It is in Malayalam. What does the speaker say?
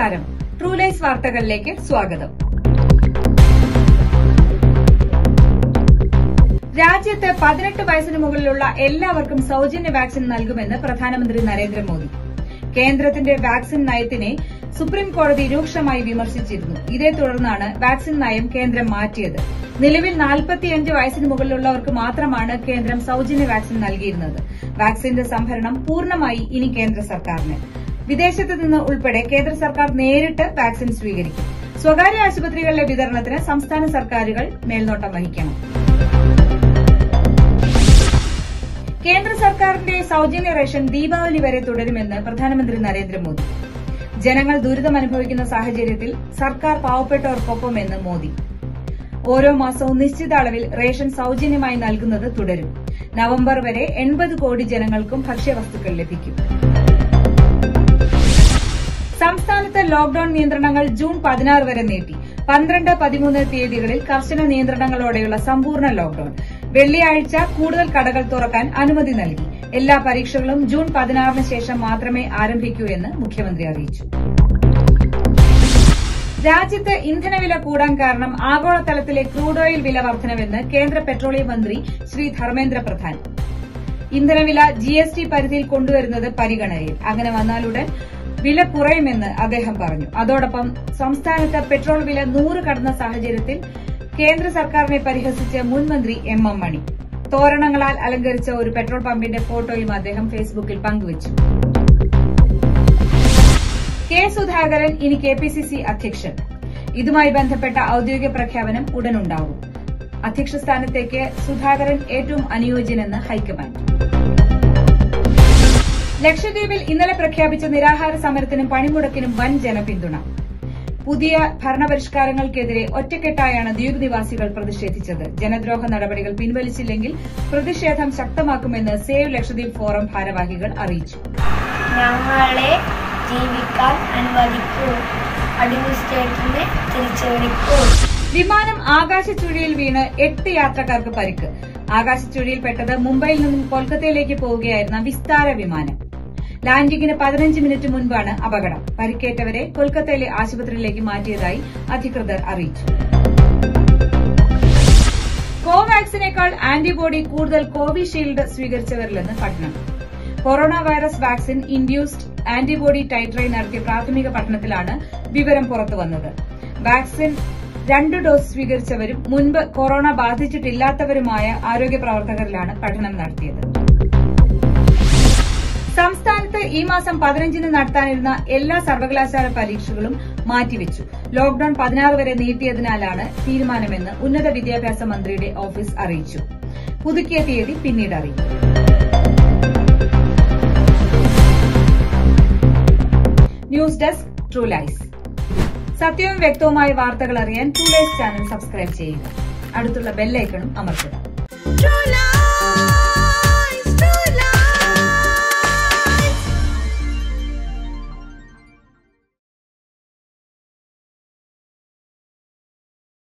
നമസ്കാരം ട്രൂലൈസ് വാർത്തകളിലേക്ക് സ്വാഗതം രാജ്യത്ത് പതിനെട്ട് വയസ്സിന് മുകളിലുള്ള എല്ലാവർക്കും സൌജന്യ വാക്സിൻ നൽകുമെന്ന് പ്രധാനമന്ത്രി നരേന്ദ്രമോദി കേന്ദ്രത്തിന്റെ വാക്സിൻ നയത്തിനെ സുപ്രീം കോടതി രൂക്ഷമായി വിമർശിച്ചിരുന്നു ഇതേ തുടർന്നാണ് വാക്സിൻ നയം കേന്ദ്രം മാറ്റിയത് നിലവിൽ നാൽപ്പത്തിയഞ്ച് വയസ്സിന് മുകളിലുള്ളവർക്ക് മാത്രമാണ് കേന്ദ്രം സൌജന്യ വാക്സിൻ നൽകിയിരുന്നത് വാക്സിന്റെ സംഭരണം പൂർണ്ണമായി ഇനി കേന്ദ്ര സർക്കാരിന് വിദേശത്ത് നിന്ന് ഉൾപ്പെടെ കേന്ദ്ര സർക്കാർ നേരിട്ട് വാക്സിൻ സ്വീകരിക്കും സ്വകാര്യ ആശുപത്രികളിലെ വിതരണത്തിന് സംസ്ഥാന സർക്കാരുകൾ മേൽനോട്ടം വഹിക്കണം കേന്ദ്ര സർക്കാരിന്റെ സൌജന്യ റേഷൻ ദീപാവലി വരെ തുടരുമെന്ന് പ്രധാനമന്ത്രി നരേന്ദ്രമോദി ജനങ്ങൾ ദുരിതമനുഭവിക്കുന്ന സാഹചര്യത്തിൽ സർക്കാർ പാവപ്പെട്ടവർക്കൊപ്പമെന്ന് മോദി ഓരോ മാസവും നിശ്ചിത അളവിൽ റേഷൻ സൌജന്യമായി നൽകുന്നത് തുടരും നവംബർ വരെ എൺപത് കോടി ജനങ്ങൾക്കും ഭക്ഷ്യവസ്തുക്കൾ ലഭിക്കും സംസ്ഥാനത്ത് ലോക്ഡൌൺ നിയന്ത്രണങ്ങൾ ജൂൺ പതിനാറ് വരെ നീട്ടി പന്ത്രണ്ട് പതിമൂന്ന് തീയതികളിൽ കർശന നിയന്ത്രണങ്ങളോടെയുള്ള സമ്പൂർണ്ണ ലോക്ഡൌൺ വെള്ളിയാഴ്ച കൂടുതൽ കടകൾ തുറക്കാൻ അനുമതി നൽകി എല്ലാ പരീക്ഷകളും ജൂൺ പതിനാറിന് ശേഷം മാത്രമേ ആരംഭിക്കൂ എന്ന് മുഖ്യമന്ത്രി അറിയിച്ചു രാജ്യത്ത് ഇന്ധനവില കൂടാൻ കാരണം ആഗോളതലത്തിലെ ക്രൂഡ് ഓയിൽ വില വർധനവെന്ന് കേന്ദ്ര പെട്രോളിയം മന്ത്രി ശ്രീ ധർമ്മേന്ദ്ര പ്രധാൻ ഇന്ധനവില ജിഎസ്ടി പരിധിയിൽ കൊണ്ടുവരുന്നത് പരിഗണനയിൽ അങ്ങനെ വന്നാലുടൻ വില കുറയുമെന്ന് അദ്ദേഹം പറഞ്ഞു അതോടൊപ്പം സംസ്ഥാനത്ത് പെട്രോൾ വില നൂറ് കടന്ന സാഹചര്യത്തിൽ കേന്ദ്ര സർക്കാരിനെ പരിഹസിച്ച് മുൻ മന്ത്രി എം എം മണി തോരണങ്ങളാൽ അലങ്കരിച്ച ഒരു പെട്രോൾ പമ്പിന്റെ ഫോട്ടോയും അദ്ദേഹം ഫേസ്ബുക്കിൽ പങ്കുവച്ചു കെ സുധാകരൻ ഇനി കെ പി സി സി അധ്യക്ഷൻ ഇതുമായി ബന്ധപ്പെട്ട ഔദ്യോഗിക പ്രഖ്യാപനം ഉടനുണ്ടാകും അധ്യക്ഷ സ്ഥാനത്തേക്ക് സുധാകരൻ ഏറ്റവും അനുയോജ്യനെന്ന് ഹൈക്കമാൻഡ് ലക്ഷദ്വീപിൽ ഇന്നലെ പ്രഖ്യാപിച്ച നിരാഹാര സമരത്തിനും പണിമുടക്കിനും വൻ ജനപിന്തുണ പുതിയ ഭരണപരിഷ്കാരങ്ങൾക്കെതിരെ ഒറ്റക്കെട്ടായാണ് ദ്വീപ് നിവാസികൾ പ്രതിഷേധിച്ചത് ജനദ്രോഹ നടപടികൾ പിൻവലിച്ചില്ലെങ്കിൽ പ്രതിഷേധം ശക്തമാക്കുമെന്ന് സേവ് ലക്ഷദ്വീപ് ഫോറം ഭാരവാഹികൾ അറിയിച്ചു ഞങ്ങളെ ജീവിക്കാൻ അനുവദിക്കൂ അഡ്മിനിസ്ട്രേറ്ററിനെ തിരിച്ചു വിളിക്കൂ വിമാനം ആകാശച്ചുഴിയിൽ വീണ് എട്ട് യാത്രക്കാർക്ക് പരിക്ക് ആകാശച്ചുഴിയിൽപ്പെട്ടത് മുംബൈയിൽ നിന്നും കൊൽക്കത്തയിലേക്ക് പോവുകയായിരുന്ന വിസ്താര വിമാനം ലാൻഡിംഗിന് പതിനഞ്ച് മിനിറ്റ് മുൻപാണ് അപകടം പരിക്കേറ്റവരെ കൊൽക്കത്തയിലെ ആശുപത്രിയിലേക്ക് മാറ്റിയതായി അധികൃതർ അറിയിച്ചു കോവാക്സിനേക്കാൾ ആന്റിബോഡി കൂടുതൽ കോവിഷീൽഡ് സ്വീകരിച്ചവരിലെന്ന് പഠനം corona virus vaccine induced antibody titre നടത്തിയ പ്രാഥമിക പഠനത്തിലാണ് വിവരം പുറത്തുവന്നത് വാക്സിൻ രണ്ട് ഡോസ് സ്വീകരിച്ചവരും മുൻപ് കൊറോണ ബാധിച്ചിട്ടില്ലാത്തവരുമായ ആരോഗ്യ പ്രവർത്തകരിലാണ് പഠനം നടത്തിയത് സംസ്ഥാനത്ത് ഈ മാസം പതിനഞ്ചിന് നടത്താനിരുന്ന എല്ലാ സർവകലാശാല പരീക്ഷകളും മാറ്റിവെച്ചു ലോക്ഡൌൺ പതിനാറ് വരെ നീട്ടിയതിനാലാണ് തീരുമാനമെന്ന് ഉന്നത വിദ്യാഭ്യാസ മന്ത്രിയുടെ ഓഫീസ് അറിയിച്ചു പുതുക്കിയ തീയതി പിന്നീട് അറിയിക്കും ന്യൂസ് ഡെസ്ക് ട്രൂ ലൈസ് സത്യവും വ്യക്തവുമായ വാർത്തകൾ അറിയാൻ ട്രൂ ലൈസ് ചാനൽ സബ്സ്ക്രൈബ് ചെയ്യുക അടുത്തുള്ള ബെല്ലൈക്കണും അമർത്തുക True love.